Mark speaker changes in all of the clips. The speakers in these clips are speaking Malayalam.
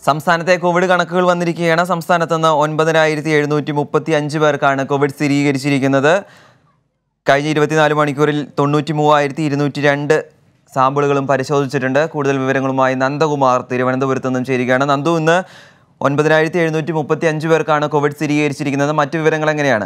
Speaker 1: സംസ്ഥാനത്തെ കോവിഡ് കണക്കുകൾ വന്നിരിക്കുകയാണ് സംസ്ഥാനത്ത് നിന്ന് ഒൻപതിനായിരത്തി എഴുന്നൂറ്റി മുപ്പത്തി അഞ്ച് പേർക്കാണ് കോവിഡ് സ്ഥിരീകരിച്ചിരിക്കുന്നത് കഴിഞ്ഞ ഇരുപത്തിനാല് മണിക്കൂറിൽ തൊണ്ണൂറ്റി മൂവായിരത്തി ഇരുന്നൂറ്റി രണ്ട് സാമ്പിളുകളും പരിശോധിച്ചിട്ടുണ്ട് കൂടുതൽ വിവരങ്ങളുമായി നന്ദകുമാർ തിരുവനന്തപുരത്ത് നിന്നും ചേരുകയാണ് നന്ദു ഇന്ന് ഒൻപതിനായിരത്തി എഴുന്നൂറ്റി മുപ്പത്തി അഞ്ച് പേർക്കാണ് കോവിഡ് സ്ഥിരീകരിച്ചിരിക്കുന്നത് മറ്റു വിവരങ്ങൾ എങ്ങനെയാണ്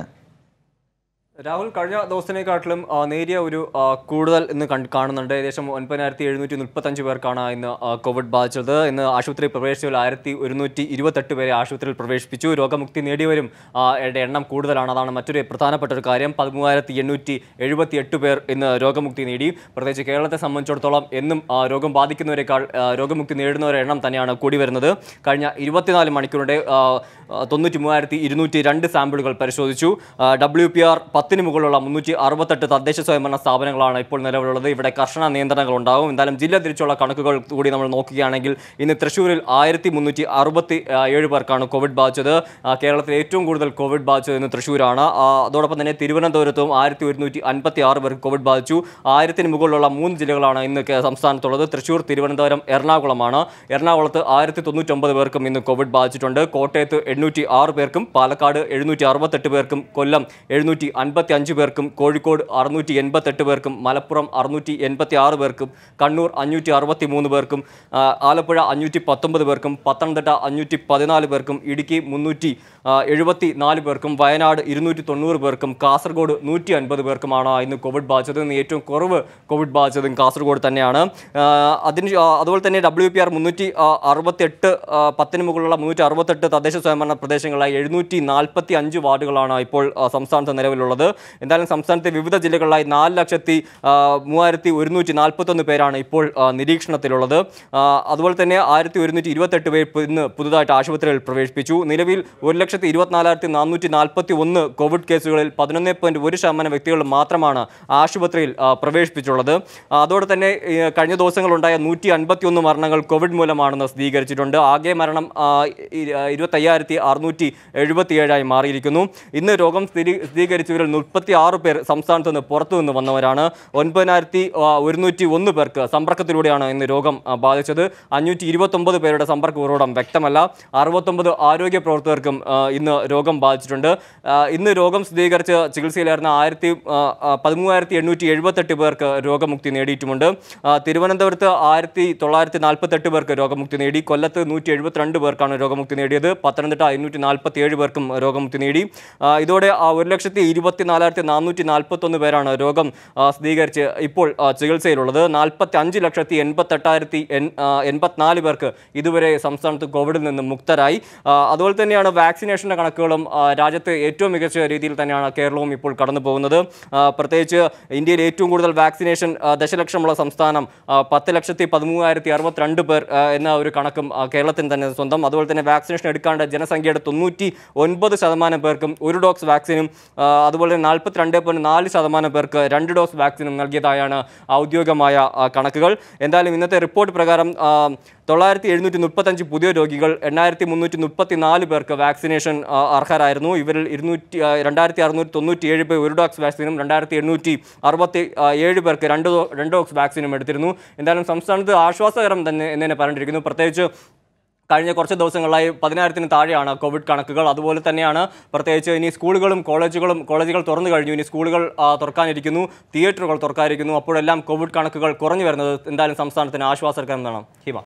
Speaker 2: രാഹുൽ കഴിഞ്ഞ ദിവസത്തിനെക്കാട്ടിലും ആ, നേരിയ ഒരു ആ, കൂടുതൽ ഇന്ന് കണ്ട് കാണുന്നുണ്ട് ഏകദേശം ഒൻപതിനായിരത്തി എഴുന്നൂറ്റി മുപ്പത്തഞ്ച് പേർക്കാണ് ഇന്ന് ആ, കോവിഡ് ബാധിച്ചത് ഇന്ന് ആശുപത്രിയിൽ പ്രവേശിച്ചതിൽ ആയിരത്തി ഒരുന്നൂറ്റി ഇരുപത്തെട്ട് പേരെ ആശുപത്രിയിൽ പ്രവേശിപ്പിച്ചു രോഗമുക്തി നേടിയവരും ആ, യുടെ എണ്ണം കൂടുതലാണ് അതാണ് മറ്റൊരു പ്രധാനപ്പെട്ട ഒരു കാര്യം പതിമൂവായിരത്തി എണ്ണൂറ്റി എഴുപത്തി എട്ട് പേർ ഇന്ന് രോഗമുക്തി നേടി പ്രത്യേകിച്ച് കേരളത്തെ സംബന്ധിച്ചിടത്തോളം എന്നും ആ, രോഗം ബാധിക്കുന്നവരെക്കാൾ ആ, രോഗമുക്തി നേടുന്നവരുടെ എണ്ണം തന്നെയാണ് കൂടി വരുന്നത് കഴിഞ്ഞ ഇരുപത്തിനാല് മണിക്കൂറിൻ്റെ തൊണ്ണൂറ്റി മൂവായിരത്തി ഇരുന്നൂറ്റി രണ്ട് സാമ്പിളുകൾ പരിശോധിച്ചു ഡബ്ല്യു പി ആർ പത്തിന് മുകളിലുള്ള മുന്നൂറ്റി അറുപത്തെട്ട് തദ്ദേശ സ്വയംഭരണ സ്ഥാപനങ്ങളാണ് ഇപ്പോൾ നിലവിലുള്ളത് ഇവിടെ കർശന നിയന്ത്രണങ്ങൾ ഉണ്ടാകും എന്തായാലും ജില്ല തിരിച്ചുള്ള കണക്കുകൾ കൂടി നമ്മൾ നോക്കുകയാണെങ്കിൽ ഇന്ന് തൃശ്ശൂരിൽ ആയിരത്തി മുന്നൂറ്റി അറുപത്തി ഏഴ് പേർക്കാണ് കോവിഡ് ബാധിച്ചത് ആ, കേരളത്തിൽ ഏറ്റവും കൂടുതൽ കോവിഡ് ബാധിച്ചത് ഇന്ന് തൃശ്ശൂരാണ് ആ, അതോടൊപ്പം തന്നെ തിരുവനന്തപുരത്തും ആയിരത്തി ഒരുന്നൂറ്റി അൻപത്തി ആറ് പേർക്ക് കോവിഡ് ബാധിച്ചു ആയിരത്തിന് മുകളിലുള്ള മൂന്ന് ജില്ലകളാണ് ഇന്ന് കേ- സംസ്ഥാനത്തുള്ളത് തൃശ്ശൂർ തിരുവനന്തപുരം എറണാകുളമാണ് എറണാകുളത്ത് ആയിരത്തി തൊണ്ണൂറ്റൊമ്പത് പേർക്കും ഇന്ന് കോവിഡ് ബാധിച്ചിട്ടുണ്ട് കോട്ടയത്ത് എണ്ണൂറ്റി ആറ് പേർക്കും പാലക്കാട് എഴുന്നൂറ്റി അറുപത്തെട്ട് പേർക്കും കൊല്ലം എഴുന്നൂറ്റി അൻപത്തി അഞ്ച് പേർക്കും കോഴിക്കോട് അറുന്നൂറ്റി എൺപത്തെട്ട് പേർക്കും മലപ്പുറം അറുന്നൂറ്റി എൺപത്തി ആറ് പേർക്കും കണ്ണൂർ അഞ്ഞൂറ്റി അറുപത്തി മൂന്ന് പേർക്കും ആ, ആലപ്പുഴ അഞ്ഞൂറ്റി പത്തൊമ്പത് പേർക്കും പത്തനംതിട്ട അഞ്ഞൂറ്റി പതിനാല് പേർക്കും ഇടുക്കി മുന്നൂറ്റി എഴുപത്തി നാല് പേർക്കും വയനാട് ഇരുന്നൂറ്റി തൊണ്ണൂറ് പേർക്കും കാസർഗോഡ് നൂറ്റി അൻപത് പേർക്കുമാണ് ഇന്ന് കോവിഡ് ബാധിച്ചത് ഇന്ന് ഏറ്റവും കുറവ് കോവിഡ് ബാധിച്ചതും കാസർഗോഡ് തന്നെയാണ് ആ, അതിന് ആ, അതുപോലെ തന്നെ ഡബ്ല്യു പി ആർ മുന്നൂറ്റി അറുപത്തെട്ട് പത്തിന് മുകളിലുള്ള മുന്നൂറ്റി അറുപത്തെട്ട് തദ്ദേശ സ്വയംഭരണ പ്രദേശങ്ങളായി എഴുന്നൂറ്റി നാൽപ്പത്തി അഞ്ച് വാർഡുകളാണ് ഇപ്പോൾ ആ, സംസ്ഥാനത്ത് നിലവിലുള്ളത് എന്തായാലും സംസ്ഥാനത്തെ വിവിധ ജില്ലകളിലായി നാല് ലക്ഷത്തി ആ, മൂവായിരത്തി ഒരുന്നൂറ്റി നാൽപ്പത്തൊന്ന് പേരാണ് ഇപ്പോൾ ആ, നിരീക്ഷണത്തിലുള്ളത് ആ, അതുപോലെ തന്നെ ആയിരത്തി ഒരുന്നൂറ്റി ഇരുപത്തെട്ട് പേർ ഇപ്പോ ഇന്ന് പുതുതായിട്ട് ആശുപത്രിയിൽ പ്രവേശിപ്പിച്ചു നിലവിൽ ഒരു ലക്ഷത്തി ഇരുപത്തിനാലായിരത്തി നാനൂറ്റി നാൽപ്പത്തി ഒന്ന് കോവിഡ് കേസുകളിൽ പതിനൊന്ന് പോയിന്റ് ഒരു ശതമാനം വ്യക്തികൾ മാത്രമാണ് ആശുപത്രിയിൽ ആ, പ്രവേശിപ്പിച്ചുള്ളത് ആ, അതോടെ തന്നെ ഈ, കഴിഞ്ഞ ദിവസങ്ങളുണ്ടായ നൂറ്റി അൻപത്തി ഒന്ന് മരണങ്ങൾ കോവിഡ് മൂലമാണെന്ന് സ്ഥിരീകരിച്ചിട്ടുണ്ട് ആകെ മരണം ആ, ഇ- ആ, ഇരുപത്തയ്യായിരത്തി അറുന്നൂറ്റി എഴുപത്തിയേഴായി മാറിയിരിക്കുന്നു ഇന്ന് രോഗം സ്ഥിരീ സ്ഥിരീകരിച്ചവരിൽ മുപ്പത്തി ആറ് പേർ സംസ്ഥാനത്ത് നിന്ന് പുറത്തു നിന്ന് വന്നവരാണ് ഒൻപതിനായിരത്തി ഒരുന്നൂറ്റി ഒന്ന് പേർക്ക് സമ്പർക്കത്തിലൂടെയാണ് ഇന്ന് രോഗം ആ, ബാധിച്ചത് അഞ്ഞൂറ്റി ഇരുപത്തൊമ്പത് പേരുടെ സമ്പർക്ക ഉറവിടം വ്യക്തമല്ല അറുപത്തൊമ്പത് ആരോഗ്യ പ്രവർത്തകർക്കും ആ, ഇന്ന് രോഗം ബാധിച്ചിട്ടുണ്ട് ആ, ഇന്ന് രോഗം സ്ഥിരീകരിച്ച് ചികിത്സയിലായിരുന്ന ആയിരത്തി പതിമൂവായിരത്തി എണ്ണൂറ്റി എഴുപത്തെട്ട് പേർക്ക് രോഗമുക്തി നേടിയിട്ടുമുണ്ട് ആ, തിരുവനന്തപുരത്ത് ആയിരത്തി തൊള്ളായിരത്തി നാൽപ്പത്തെട്ട് പേർക്ക് രോഗമുക്തി നേടി കൊല്ലത്ത് നൂറ്റി എഴുപത്തിരണ്ട് പേർക്കാണ് രോഗമുക്തി നേടിയത് പത്തനംതിട്ട അഞ്ഞൂറ്റി നാൽപ്പത്തി ഏഴ് പേർക്കും രോഗമുക്തി നേടി ആ, ഇതോടെ ആ, ഒരു ലക്ഷത്തി ഇരുപത്തി നാലായിരത്തി നാനൂറ്റി നാൽപ്പത്തൊന്ന് പേരാണ് രോഗം ആ, സ്ഥിരീകരിച്ച് ഇപ്പോൾ ആ, ചികിത്സയിലുള്ളത് നാൽപ്പത്തി അഞ്ച് ലക്ഷത്തി എൺപത്തെട്ടായിരത്തി എൺ ആ, എൺപത്തിനാല് പേർക്ക് ഇതുവരെ സംസ്ഥാനത്ത് കോവിഡിൽ നിന്ന് മുക്തരായി ആ, അതുപോലെ തന്നെയാണ് വാക്സിനേഷൻ്റെ കണക്കുകളും ആ, രാജ്യത്ത് ഏറ്റവും മികച്ച രീതിയിൽ തന്നെയാണ് കേരളവും ഇപ്പോൾ കടന്നു പോകുന്നത് ആ, പ്രത്യേകിച്ച് ഇന്ത്യയിൽ ഏറ്റവും കൂടുതൽ വാക്സിനേഷൻ ആ, ദശലക്ഷമുള്ള സംസ്ഥാനം ആ, പത്ത് ലക്ഷത്തി പതിമൂവായിരത്തി അറുപത്തിരണ്ട് പേർ ആ, എന്ന ഒരു കണക്കും ആ, കേരളത്തിന് തന്നെ സ്വന്തം അതുപോലെ തന്നെ വാക്സിനേഷൻ എടുക്കാണ്ട് ജനസംഖ്യയുടെ തൊണ്ണൂറ്റി ഒൻപത് ശതമാനം പേർക്കും ഒരു ഡോസ് വാക്സിനും ആ, അതുപോലെ തന്നെ നാൽപ്പത്തിരണ്ട് പോയിന്റ് നാല് ശതമാനം പേർക്ക് രണ്ട് ഡോസ് വാക്സിനും നൽകിയതായാണ് ഔദ്യോഗികമായ ആ, കണക്കുകൾ എന്തായാലും ഇന്നത്തെ റിപ്പോർട്ട് പ്രകാരം ആ, തൊള്ളായിരത്തി എഴുന്നൂറ്റി മുപ്പത്തഞ്ച് പുതിയ രോഗികൾ എണ്ണായിരത്തി മുന്നൂറ്റി മുപ്പത്തി നാല് പേർക്ക് വാക്സിനേഷൻ ആ, അർഹരായിരുന്നു ഇവരിൽ ഇരുന്നൂറ്റി ആ, രണ്ടായിരത്തി അറുന്നൂറ്റി തൊണ്ണൂറ്റി ഏഴ് പേർ ഒരു ഡോക്സ് വാക്സിനും രണ്ടായിരത്തി എണ്ണൂറ്റി അറുപത്തി ആ, ഏഴ് പേർക്ക് രണ്ട് ഡോ- രണ്ട് ഡോക്സ് വാക്സിനും എടുത്തിരുന്നു എന്തായാലും സംസ്ഥാനത്ത് ആശ്വാസകരം തന്നെ എന്ന് തന്നെ പറഞ്ഞിരിക്കുന്നു പ്രത്യേകിച്ച് കഴിഞ്ഞ കുറച്ച് ദിവസങ്ങളായി പതിനായിരത്തിന് താഴെയാണ് കോവിഡ് കണക്കുകൾ അതുപോലെ തന്നെയാണ് പ്രത്യേകിച്ച് ഇനി സ്കൂളുകളും കോളേജുകളും കോളേജുകൾ തുറന്നു കഴിഞ്ഞു ഇനി സ്കൂളുകൾ ആ, തുറക്കാനിരിക്കുന്നു തിയേറ്ററുകൾ തുറക്കാനിരിക്കുന്നു അപ്പോഴെല്ലാം കോവിഡ് കണക്കുകൾ കുറഞ്ഞു വരുന്നത് എന്തായാലും സംസ്ഥാനത്തിന് ആശ്വാസകരം എന്നാണ് ഹിമ